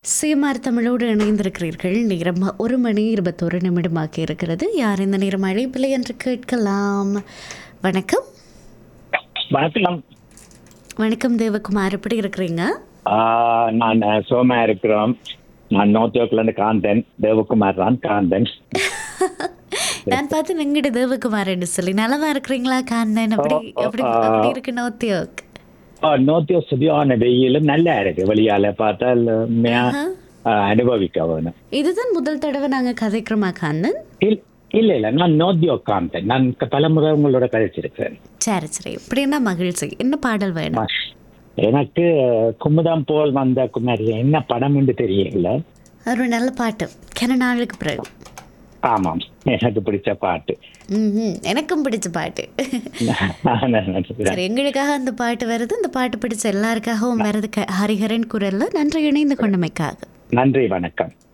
CMR தமிழோடு இணைந்திருக்கிறீர்கள் நேரம் ஒரு மணி இருபத்தொரு நிமிடமாக்கி இருக்கிறது யார் இந்த நேரம் அழைப்பில்லை என்று கேட்கலாம் வணக்கம் வணக்கம் வணக்கம் தேவகுமார் எப்படி இருக்கிறீங்க ஆஹ் நான் அஹ், சோமா இருக்கிறோம் நான் நோத்தியோக்குல இருந்து காந்தன் தேவகுமார் தான் காந்தன் நான் பார்த்து எங்கிட்ட தேவகுமார் என்று சொல்லி நலமா இருக்கிறீங்களா காந்தன் அப்படி அப்படி அப்படி இருக்கு நோத்தியோக் ஆஹ், நோத்தியோ சரியான வெயிலும் நல்லா இருக்கு வெளியால பார்த்தால் உண்மையா ஆஹ், அனுபவிக்க வேணும் இதுதான் முதல் தடவை நாங்க கதைக்கிறோமா காந்தன் இல்- இல்ல இல்ல நான் நோத்தியோ காந்தன் நான் க- பலமுறை உங்களோட கழிச்சிருக்கேன் சரி சரி இப்படின்னா மகிழ்ச்சி என்ன பாடல் வேணும் எனக்கு குமுதம் போல் வந்த குமாரி என்ன படம் என்று தெரியல ஒரு நல்ல பாட்டு கன நாளுக்கு பிறகு ஆமாம் எனக்கு பிடிச்ச பாட்டு ம்ஹும். எனக்கும் பிடிச்ச பாட்டு சரி எங்களுக்காக அந்த பாட்டு வருது இந்த பாட்டு பிடிச்ச எல்லாருக்காகவும் வருது க- ஹரிஹரன் குரல்ல நன்றி இணைந்து கொண்டமைக்காக நன்றி வணக்கம்